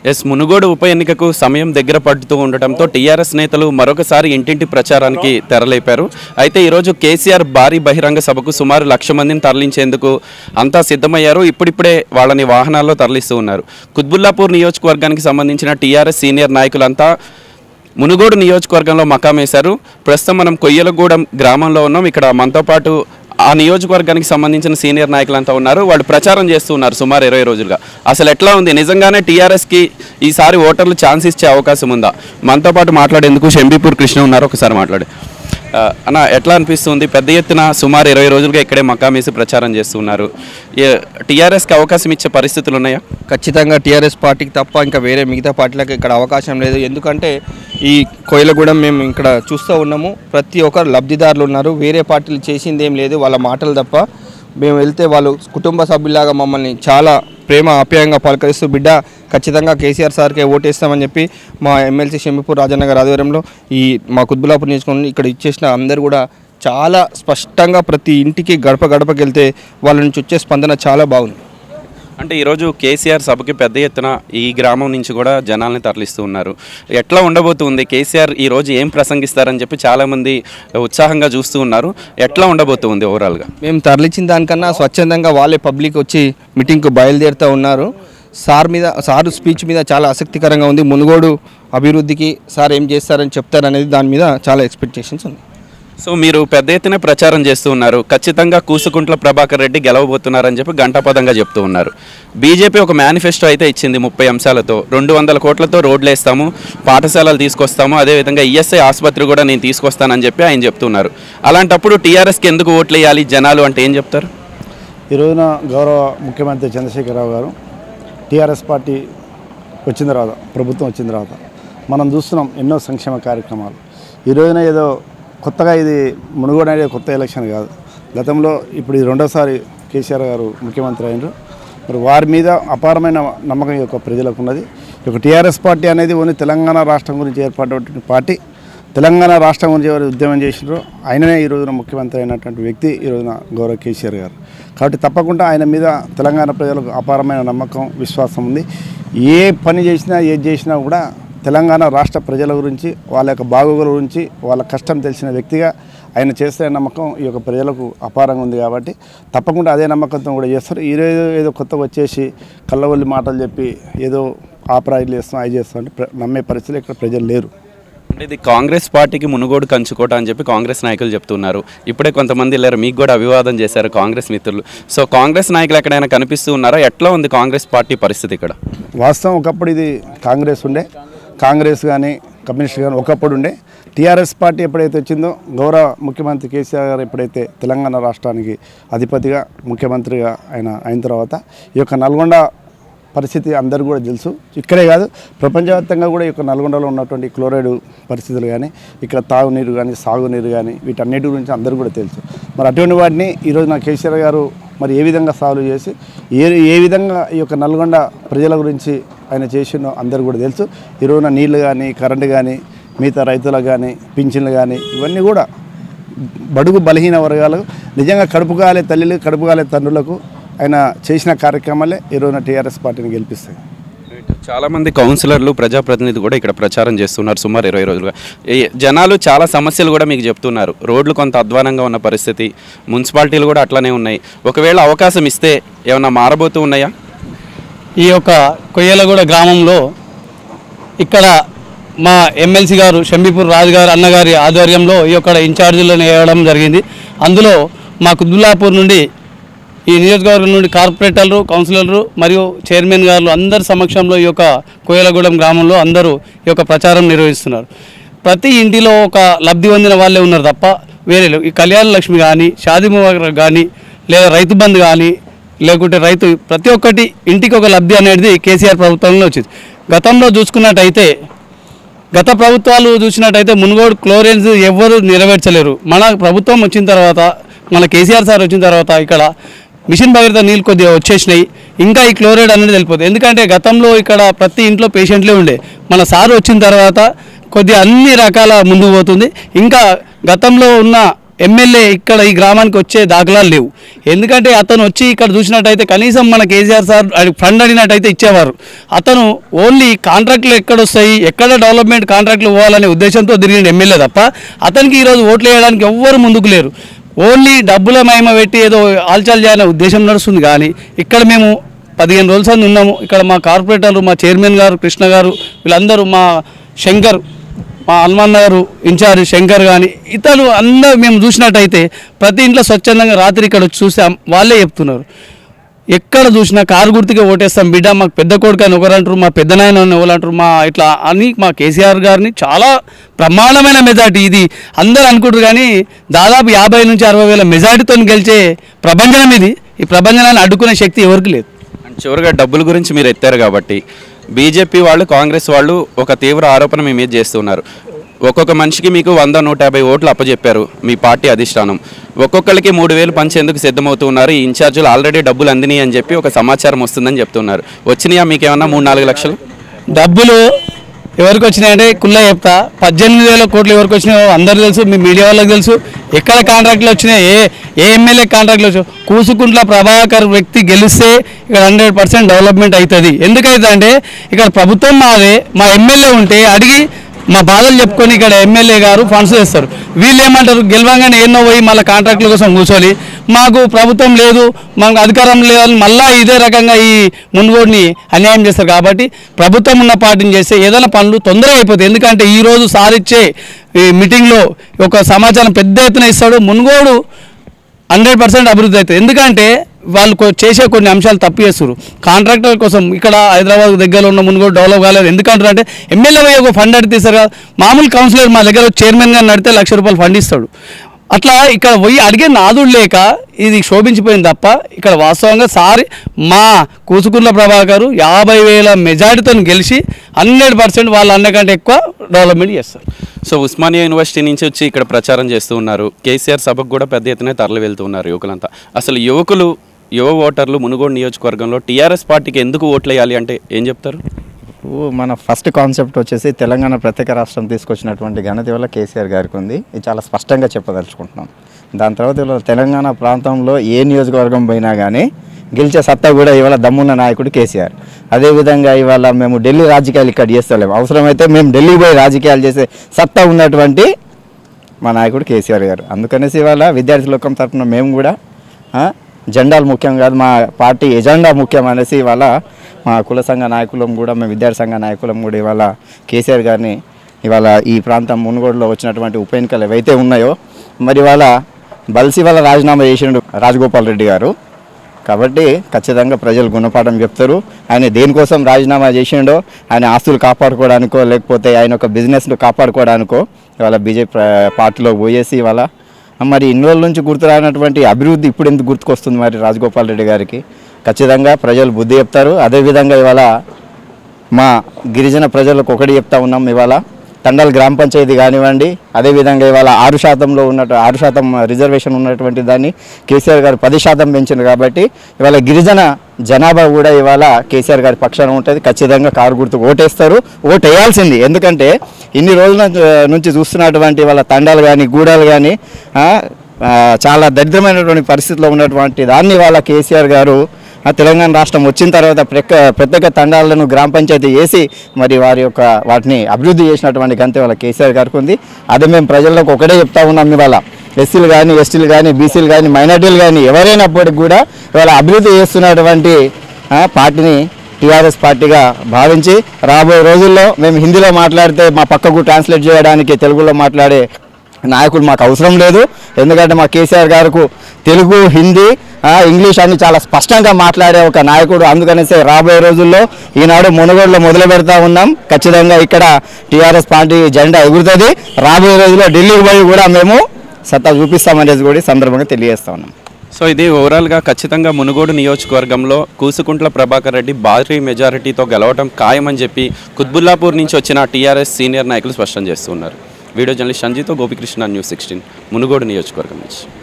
Yes Munugode ఉప ఎన్నికకు సమయం దగ్గర పడుతూ ఉండటంతో టీఆర్ఎస్ నేతలు మరొకసారి ఇంటింటి ప్రచారానికి తెరలేపారు అయితే ఈరోజు కేసీఆర్ భారీ బహిరంగ సభకు సుమారు లక్ష మందిని తరలించేందుకు అంతా సిద్ధమయ్యారు ఇప్పుడిప్పుడే వాళ్ళని వాహనాల్లో తరలిస్తూ ఉన్నారు కుత్బుల్లాపూర్ నియోజకవర్గానికి సంబంధించిన టీఆర్ఎస్ సీనియర్ నాయకులంతా మునుగోడు నియోజకవర్గంలో మకాం వేశారు ప్రస్తుతం మనం కొయ్యలగూడెం గ్రామంలో ఉన్నాం ఇక్కడ మనతో పాటు ఆ నియోజకవర్గానికి సంబంధించిన సీనియర్ నాయకులంతా ఉన్నారు వాళ్ళు ప్రచారం చేస్తూ ఉన్నారు సుమారు ఇరవై రోజులుగా అసలు ఎట్లా ఉంది నిజంగానే టీఆర్ఎస్కి ఈసారి ఓటర్లు ఛాన్స్ ఇచ్చే అవకాశం ఉందా మనతో పాటు మాట్లాడేందుకు షంబీపూర్ కృష్ణ ఉన్నారు ఒకసారి మాట్లాడి ఆ, అన్న ఎట్లా అనిపిస్తుంది పెద్ద ఎత్తున సుమారు ఇరవై రోజులుగా ఇక్కడే మకాం వేసి ప్రచారం చేస్తున్నారు టీఆర్ఎస్కి అవకాశం ఇచ్చే పరిస్థితులు ఉన్నాయా ఖచ్చితంగా టీఆర్ఎస్ పార్టీకి తప్ప ఇంకా వేరే మిగతా పార్టీలకు ఇక్కడ అవకాశం లేదు ఎందుకంటే ఈ కోయిలగూడెం మేము ఇక్కడ చూస్తూ ఉన్నాము ప్రతి ఒక్కరు లబ్ధిదారులు ఉన్నారు వేరే పార్టీలు చేసింది ఏం లేదు వాళ్ళ మాటలు తప్ప మేము వెళ్తే వాళ్ళు కుటుంబ సభ్యులాగా మమ్మల్ని చాలా ప్రేమ ఆప్యాయంగా పలకరిస్తూ బిడ్డ ఖచ్చితంగా కేసీఆర్ సార్కే ఓటేస్తామని చెప్పి మా ఎమ్మెల్సీ షమీపూర్ రాజన్న గారి ఆధ్వర్యంలో ఈ మా కుద్బులాపూర్ నియోజకవర్గం ఇక్కడ ఇచ్చేసిన అందరు కూడా చాలా స్పష్టంగా ప్రతి ఇంటికి గడప గడపకి వెళ్తే వాళ్ళ నుంచి వచ్చే స్పందన చాలా బాగుంది అంటే ఈరోజు కేసీఆర్ సభకి పెద్ద ఎత్తున ఈ గ్రామం నుంచి కూడా జనాల్ని తరలిస్తూ ఉన్నారు ఎట్లా ఉండబోతుంది కేసీఆర్ ఈ రోజు ఏం ప్రసంగిస్తారని చెప్పి చాలామంది ఉత్సాహంగా చూస్తూ ఉన్నారు ఎట్లా ఉండబోతుంది ఓవరాల్గా మేము తరలించిన దానికన్నా స్వచ్ఛందంగా వాళ్ళే పబ్లిక్ వచ్చి మీటింగ్కు బయలుదేరుతూ ఉన్నారు సార్ మీద సార్ స్పీచ్ మీద చాలా ఆసక్తికరంగా ఉంది మునుగోడు అభివృద్ధికి సార్ ఏం చేస్తారని చెప్తారనేది దాని మీద చాలా ఎక్స్పెక్టేషన్స్ ఉంది సో మీరు పెద్ద ఎత్తున ప్రచారం చేస్తూ ఉన్నారు ఖచ్చితంగా కూసుకుంట్ల ప్రభాకర్ రెడ్డి గెలవబోతున్నారని చెప్పి గంటాపదంగా చెప్తూ ఉన్నారు బీజేపీ ఒక మేనిఫెస్టో అయితే ఇచ్చింది ముప్పై అంశాలతో రెండు వందల కోట్లతో రోడ్లు వేస్తాము పాఠశాలలు తీసుకొస్తాము అదేవిధంగా ఈఎస్ఐ ఆసుపత్రి కూడా నేను తీసుకొస్తానని చెప్పి ఆయన చెప్తున్నారు అలాంటప్పుడు టీఆర్ఎస్కి ఎందుకు ఓట్లు వేయాలి జనాలు అంటే ఏం చెప్తారు ఈ రోజున గౌరవ ముఖ్యమంత్రి చంద్రశేఖరరావు గారు టీఆర్ఎస్ పార్టీ వచ్చిన తర్వాత ప్రభుత్వం వచ్చిన తర్వాత మనం చూస్తున్నాం ఎన్నో సంక్షేమ కార్యక్రమాలు ఈ రోజున ఏదో కొత్తగా ఇది మునుగోడు అనేది కొత్త ఎలక్షన్ కాదు గతంలో ఇప్పుడు ఇది రెండోసారి కేసీఆర్ గారు ముఖ్యమంత్రి అయినారు మరి వారి మీద అపారమైన నమ్మకం ఈ యొక్క ప్రజలకు ఉన్నది ఈ యొక్క టీఆర్ఎస్ పార్టీ అనేది ఓన్లీ తెలంగాణ రాష్ట్రం గురించి ఏర్పడినటువంటి పార్టీ తెలంగాణ రాష్ట్రం గురించి ఎవరు ఉద్యమం చేసినారో ఆయననే ఈ రోజున ముఖ్యమంత్రి అయినటువంటి వ్యక్తి ఈ రోజున గౌరవ కేసీఆర్ గారు కాబట్టి తప్పకుండా ఆయన మీద తెలంగాణ ప్రజలకు అపారమైన నమ్మకం విశ్వాసం ఉంది ఏ పని చేసినా ఏది చేసినా కూడా తెలంగాణ రాష్ట్ర ప్రజల గురించి వాళ్ళ యొక్క బాగోగుల గురించి వాళ్ళ కష్టం తెలిసిన వ్యక్తిగా ఆయన చేస్తే నమ్మకం ఈ యొక్క ప్రజలకు అపారంగా ఉంది కాబట్టి తప్పకుండా అదే నమ్మకంతో కూడా చేస్తారు ఈరోజు ఏదో కొత్తగా వచ్చేసి కళ్ళవల్లి మాటలు చెప్పి ఏదో ఆపరాయిలు చేస్తాం అవి చేస్తాం అంటే ప్ర- నమ్మే పరిస్థితులు ఇక్కడ ప్రజలు లేరు అంటే ఇది కాంగ్రెస్ పార్టీకి మునుగోడు కంచుకోట అని చెప్పి కాంగ్రెస్ నాయకులు చెప్తున్నారు ఇప్పుడే కొంతమంది వెళ్ళారు మీకు కూడా అభివాదం చేశారు కాంగ్రెస్ మిత్రులు సో కాంగ్రెస్ నాయకులు ఎక్కడైనా కనిపిస్తూ ఉన్నారా ఎట్లా ఉంది కాంగ్రెస్ పార్టీ పరిస్థితి ఇక్కడ వాస్తవం ఒకప్పుడు ఇది కాంగ్రెస్ ఉండే కాంగ్రెస్ కానీ కమ్యూనిస్ట్ కానీ ఒకప్పుడు ఉండే టీఆర్ఎస్ పార్టీ ఎప్పుడైతే వచ్చిందో గౌరవ ముఖ్యమంత్రి కేసీఆర్ గారు ఎప్పుడైతే తెలంగాణ రాష్ట్రానికి అధిపతిగా ముఖ్యమంత్రిగా ఆయన అయిన తర్వాత ఈ యొక్క నల్గొండ పరిస్థితి అందరూ కూడా తెలుసు ఇక్కడే కాదు ప్రపంచవ్యాప్తంగా కూడా ఈ యొక్క నల్గొండలో ఉన్నటువంటి క్లోరైడ్ పరిస్థితులు కానీ ఇక్కడ తాగునీరు కానీ సాగునీరు కానీ వీటన్నిటి గురించి అందరూ కూడా తెలుసు మరి అటువంటి వాటిని ఈరోజు నా కేసీఆర్ గారు మరి ఏ విధంగా సాల్వ్ చేసి ఏ ఏ విధంగా ఈ యొక్క నల్గొండ ప్రజల గురించి ఆయన చేసిండో అందరూ కూడా తెలుసు ఈ రోజున నీళ్లు కానీ కరెంటు కానీ మిగతా రైతులకు కానీ పింఛన్లు కానీ ఇవన్నీ కూడా బడుగు బలహీన వర్గాలకు నిజంగా కడుపు కాలే తల్లిలు కడుపు కాలే తండ్రులకు ఆయన చేసిన కార్యక్రమాలే ఈ రోజున టీఆర్ఎస్ పార్టీని గెలిపిస్తాయి చాలా మంది కౌన్సిలర్లు ప్రజాప్రతినిధులు కూడా ఇక్కడ ప్రచారం చేస్తున్నారు సుమారు ఇరవై రోజులుగా ఈ జనాలు చాలా సమస్యలు కూడా మీకు చెప్తున్నారు రోడ్లు కొంత అధ్వానంగా ఉన్న పరిస్థితి మున్సిపాలిటీలు కూడా అట్లనే ఉన్నాయి ఒకవేళ అవకాశం ఇస్తే ఏమన్నా మారబోతూ ఉన్నాయా ఈ యొక్క కొయ్యలగూడ గ్రామంలో ఇక్కడ మా ఎమ్మెల్సీ గారు షంబీపూర్ రాజు గారు అన్నగారి ఆధ్వర్యంలో ఈ యొక్క ఇన్ఛార్జీలను వేయడం జరిగింది అందులో మా కుద్దులాపూర్ నుండి ఈ నియోజకవర్గం నుండి కార్పొరేటర్లు కౌన్సిలర్లు మరియు చైర్మన్ గారు అందరి సమక్షంలో ఈ యొక్క కోయలగూడెం గ్రామంలో అందరూ ఈ యొక్క ప్రచారం నిర్వహిస్తున్నారు ప్రతి ఇంటిలో ఒక లబ్ధి పొందిన వాళ్ళే ఉన్నారు తప్ప వేరే లేవు. ఈ కళ్యాణ లక్ష్మి కానీ షాదీ ముబారక్ కానీ లేదా రైతు బంధు కానీ లేకుంటే రైతు ప్రతి ఒక్కటి ఇంటికి ఒక లబ్ధి అనేది కేసీఆర్ ప్రభుత్వంలో వచ్చింది గతంలో చూసుకున్నట్టయితే గత ప్రభుత్వాలు చూసినట్టయితే మునుగోడు క్లోరెన్స్ ఎవ్వరు నెరవేర్చలేరు మన ప్రభుత్వం వచ్చిన తర్వాత మన కేసీఆర్ సార్ వచ్చిన తర్వాత ఇక్కడ మిషన్ భగీరథ నీళ్ళు కొద్దిగా వచ్చేసినాయి ఇంకా ఈ క్లోరైడ్ అనేది వెళ్ళిపోతుంది ఎందుకంటే గతంలో ఇక్కడ ప్రతి ఇంట్లో పేషెంట్లే ఉండే మన సార్ వచ్చిన తర్వాత కొద్దిగా అన్ని రకాల ముందుకు పోతుంది ఇంకా గతంలో ఉన్న ఎమ్మెల్యే ఇక్కడ ఈ గ్రామానికి వచ్చే దాఖలాలు లేవు ఎందుకంటే అతను వచ్చి ఇక్కడ చూసినట్టయితే కనీసం మన కేసీఆర్ సార్ ఆయన ఫండ్ అడిగినట్టయితే ఇచ్చేవారు అతను ఓన్లీ కాంట్రాక్ట్లు ఎక్కడ వస్తాయి ఎక్కడ డెవలప్మెంట్ కాంట్రాక్ట్లు పోవాలనే ఉద్దేశంతో తిరిగిన ఎమ్మెల్యే తప్ప అతనికి ఈరోజు ఓట్లు వేయడానికి ఎవ్వరు ముందుకు లేరు ఓన్లీ డబ్బుల మహిమ పెట్టి ఏదో ఆల్చాలు చేయాలనే ఉద్దేశం నడుస్తుంది కానీ ఇక్కడ మేము పదిహేను రోజుల సంది ఉన్నాము ఇక్కడ మా కార్పొరేటర్లు మా చైర్మన్ గారు కృష్ణ గారు వీళ్ళందరూ మా శంకర్ మా హనుమాన్ గారు ఇన్ఛార్జ్ శంకర్ కానీ ఇతరులు అందరూ మేము చూసినట్టయితే ప్రతి ఇంట్లో స్వచ్ఛందంగా రాత్రి ఇక్కడ వచ్చి చూసాం వాళ్ళే చెప్తున్నారు ఎక్కడ చూసినా కారు గుర్తుకే ఓటేస్తాం బిడ్డ మాకు పెద్ద కొడుకు అని ఒకరు అంటారు మా పెద్ద నాయన అని ఒకరు అంటారు మా ఇట్లా అని మా కేసీఆర్ గారిని చాలా బ్రహ్మాండమైన మెజార్టీ ఇది అందరూ అనుకుంటారు కానీ దాదాపు యాభై నుంచి అరవై వేల మెజార్టీతో గెలిచే ప్రభంజనం ఇది ఈ ప్రభంజనాన్ని అడ్డుకునే శక్తి ఎవరికి లేదు అండ్ చివరిగా డబ్బుల గురించి మీరు ఎత్తారు కాబట్టి బీజేపీ వాళ్ళు కాంగ్రెస్ వాళ్ళు ఒక తీవ్ర ఆరోపణ మీ మీద చేస్తున్నారు ఒక్కొక్క మనిషికి మీకు వంద నూట యాభై ఓట్లు అప్పచెప్పారు మీ పార్టీ అధిష్టానం ఒక్కొక్కరికి మూడు వేలు పంచేందుకు సిద్ధమవుతున్నారు ఈ ఇన్ఛార్జీలు ఆల్రెడీ డబ్బులు అందినాయి అని చెప్పి ఒక సమాచారం వస్తుందని చెప్తున్నారు వచ్చినాయా మీకు ఏమన్నా మూడు నాలుగు లక్షలు డబ్బులు ఎవరికి వచ్చినాయంటే కుల్ల చెప్తా పద్దెనిమిది వేల కోట్లు ఎవరికి వచ్చినాయో అందరూ తెలుసు మీ మీడియా వాళ్ళకి తెలుసు ఎక్కడ కాంట్రాక్ట్లు వచ్చినాయి ఏ ఏ ఎమ్మెల్యే కాంట్రాక్ట్లు వచ్చాయి కూసుకుంట్ల ప్రభాకర్ వ్యక్తి గెలిస్తే ఇక్కడ హండ్రెడ్ పర్సెంట్ డెవలప్మెంట్ అవుతుంది ఎందుకైతే అంటే ఇక్కడ ప్రభుత్వం మాదే మా ఎమ్మెల్యే ఉంటే అడిగి మా బాధలు చెప్పుకొని ఇక్కడ ఎమ్మెల్యే గారు ఫండ్స్ చేస్తారు వీళ్ళు ఏమంటారు గెలవంగానే ఎన్నో పోయి మళ్ళీ కాంట్రాక్టుల కోసం కూర్చోలి మాకు ప్రభుత్వం లేదు మాకు అధికారం లేదని మళ్ళీ ఇదే రకంగా ఈ మున్గోడిని అన్యాయం చేస్తారు కాబట్టి ప్రభుత్వం ఉన్న పార్టీని చేస్తే ఏదైనా పనులు తొందరగా అయిపోతాయి ఎందుకంటే ఈ రోజు సారిచ్చే ఈ మీటింగ్లో ఒక సమాచారం పెద్ద ఎత్తున ఇస్తాడు మున్గోడు హండ్రెడ్ పర్సెంట్ అభివృద్ధి అవుతుంది ఎందుకంటే వాళ్ళు కొ- చేసే కొన్ని అంశాలు తప్పు చేస్తారు కాంట్రాక్టర్ కోసం ఇక్కడ హైదరాబాద్ దగ్గరలో ఉన్న మునుగోడు డెవలప్ కాలేదు ఎందుకంటారు అంటే ఎమ్మెల్యే పోయి ఒక ఫండ్ అడిగితే సార్ మామూలు కౌన్సిలర్ మా దగ్గర చైర్మన్ గారు నడితే లక్ష రూపాయలు ఫండ్ ఇస్తాడు అట్లా ఇక్కడ పోయి అడిగే నాదుడు లేక ఇది శోభించిపోయింది తప్ప ఇక్కడ వాస్తవంగా సారి మా కూసుకున్న ప్రభాకర్ యాభై వేల మెజారిటీతో గెలిచి హండ్రెడ్ పర్సెంట్ వాళ్ళ అన్నకంటే ఎక్కువ డెవలప్మెంట్ చేస్తారు సో ఉస్మానియా యూనివర్సిటీ నుంచి వచ్చి ఇక్కడ ప్రచారం చేస్తూ ఉన్నారు కేసీఆర్ సభకు కూడా పెద్ద ఎత్తున తరలి వెళ్తూ ఉన్నారు యువకులంతా అసలు యువకులు యువ ఓటర్లు మునుగోడు నియోజకవర్గంలో టీఆర్ఎస్ పార్టీకి ఎందుకు ఓట్లు వేయాలి అంటే ఏం చెప్తారు ఇప్పుడు మన ఫస్ట్ కాన్సెప్ట్ వచ్చేసి తెలంగాణ ప్రత్యేక రాష్ట్రం తీసుకొచ్చినటువంటి ఘనత వల్ల కేసీఆర్ గారికి ఉంది ఇది చాలా స్పష్టంగా చెప్పదలుచుకుంటున్నాం దాని తర్వాత ఇవాళ తెలంగాణ ప్రాంతంలో ఏ నియోజకవర్గం పోయినా కానీ గెలిచే సత్తా కూడా ఇవాళ దమ్మున్న నాయకుడు కేసీఆర్ అదేవిధంగా ఇవాళ మేము ఢిల్లీ రాజకీయాలు ఇక్కడ చేస్తలేము అవసరమైతే మేము ఢిల్లీ పోయి రాజకీయాలు చేసే సత్తా ఉన్నటువంటి మా నాయకుడు కేసీఆర్ గారు అందుకనేసి ఇవాళ విద్యార్థి లోకం తరఫున మేము కూడా ఆ, జెండాలు ముఖ్యం కాదు మా పార్టీ ఎజెండా ముఖ్యం అనేసి ఇవాళ మా కుల సంఘ నాయకులం కూడా మేము విద్యార్థి సంఘ నాయకులం కూడా ఇవాళ కేసీఆర్ గారిని ఇవాళ ఈ ప్రాంతం మునుగోడులో వచ్చినటువంటి ఉప ఎన్నికలు ఏవైతే ఉన్నాయో మరి ఇవాళ బల్సి వాళ్ళ రాజీనామా చేసిండు రాజగోపాల్ రెడ్డి గారు కాబట్టి ఖచ్చితంగా ప్రజలు గుణపాఠం చెప్తారు ఆయన దేనికోసం రాజీనామా చేసిండో ఆయన ఆస్తులు కాపాడుకోవడానికో లేకపోతే ఆయన ఒక బిజినెస్ను కాపాడుకోవడానికో ఇవాళ బీజేపీ ప్ర- పార్టీలో పోయేసి ఇవాళ మరి ఇన్ని రోజుల నుంచి గుర్తురానటువంటి అభివృద్ధి ఇప్పుడు ఎందుకు గుర్తుకొస్తుంది మరి రాజగోపాల్ రెడ్డి గారికి ఖచ్చితంగా ప్రజలు బుద్ధి చెప్తారు అదేవిధంగా ఇవాళ మా గిరిజన ప్రజలకు ఒకటి చెప్తా ఉన్నాం ఇవాళ తండల్ గ్రామ పంచాయతీ కానివ్వండి అదేవిధంగా ఇవాళ ఆరు శాతంలో ఉన్నట్టు ఆరు శాతం రిజర్వేషన్ ఉన్నటువంటి దాన్ని కేసీఆర్ గారు పది శాతం పెంచింది కాబట్టి ఇవాళ గిరిజన జనాభా కూడా ఇవాళ కేసీఆర్ గారి పక్షాన ఉంటుంది ఖచ్చితంగా కారు గుర్తు ఓటేస్తారు ఓటు వేయాల్సింది ఎందుకంటే ఇన్ని రోజుల నుంచి చూస్తున్నటువంటి వాళ్ళ తండాలు కానీ గూడాలు కానీ చాలా దరిద్రమైనటువంటి పరిస్థితిలో ఉన్నటువంటి దాన్ని వాళ్ళ కేసీఆర్ గారు ఆ తెలంగాణ రాష్ట్రం వచ్చిన తర్వాత ప్రత్యేక ప్రత్యేక తండాలను గ్రామ పంచాయతీ వేసి మరి వారి యొక్క వాటిని అభివృద్ధి చేసినటువంటి గంతే వాళ్ళ కేసీఆర్ గారికి ఉంది అదే మేము ప్రజలకు ఒకటే చెప్తా ఉన్నాం ఇవాళ ఎస్సీలు కానీ ఎస్టీలు కానీ బీసీలు కానీ మైనార్టీలు కానీ ఎవరైనప్పటికీ కూడా ఇవాళ అభివృద్ధి చేస్తున్నటువంటి ఆ, పార్టీని టీఆర్ఎస్ పార్టీగా భావించి రాబోయే రోజుల్లో మేము హిందీలో మాట్లాడితే మా పక్కకు ట్రాన్స్లేట్ చేయడానికి తెలుగులో మాట్లాడే నాయకుడు మాకు అవసరం లేదు ఎందుకంటే మా కేసీఆర్ గారికి తెలుగు హిందీ ఆ, ఇంగ్లీష్ అన్ని చాలా స్పష్టంగా మాట్లాడే ఒక నాయకుడు అందుకనేసి రాబోయే రోజుల్లో ఈనాడు మునుగోడులో మొదలు పెడతా ఉన్నాం ఖచ్చితంగా ఇక్కడ టీఆర్ఎస్ పార్టీ జెండా ఎగురుతుంది రాబోయే రోజుల్లో ఢిల్లీకి పోయి కూడా మేము సత్తా చూపిస్తామనేది కూడా ఈ సందర్భంగా తెలియజేస్తా ఉన్నాం సో ఇది ఓవరాల్గా ఖచ్చితంగా మునుగోడు నియోజకవర్గంలో కూసుకుంట్ల ప్రభాకర్ రెడ్డి భారీ మెజారిటీతో గెలవడం ఖాయమని చెప్పి కుత్బుల్లాపూర్ నుంచి వచ్చిన టీఆర్ఎస్ సీనియర్ నాయకులు స్పష్టం చేస్తున్నారు వీడియో జర్నలిస్ట్ సంజీతో గోపికృష్ణ న్యూస్ సిక్స్టీన్ మునుగోడు నియోజకవర్గం నుంచి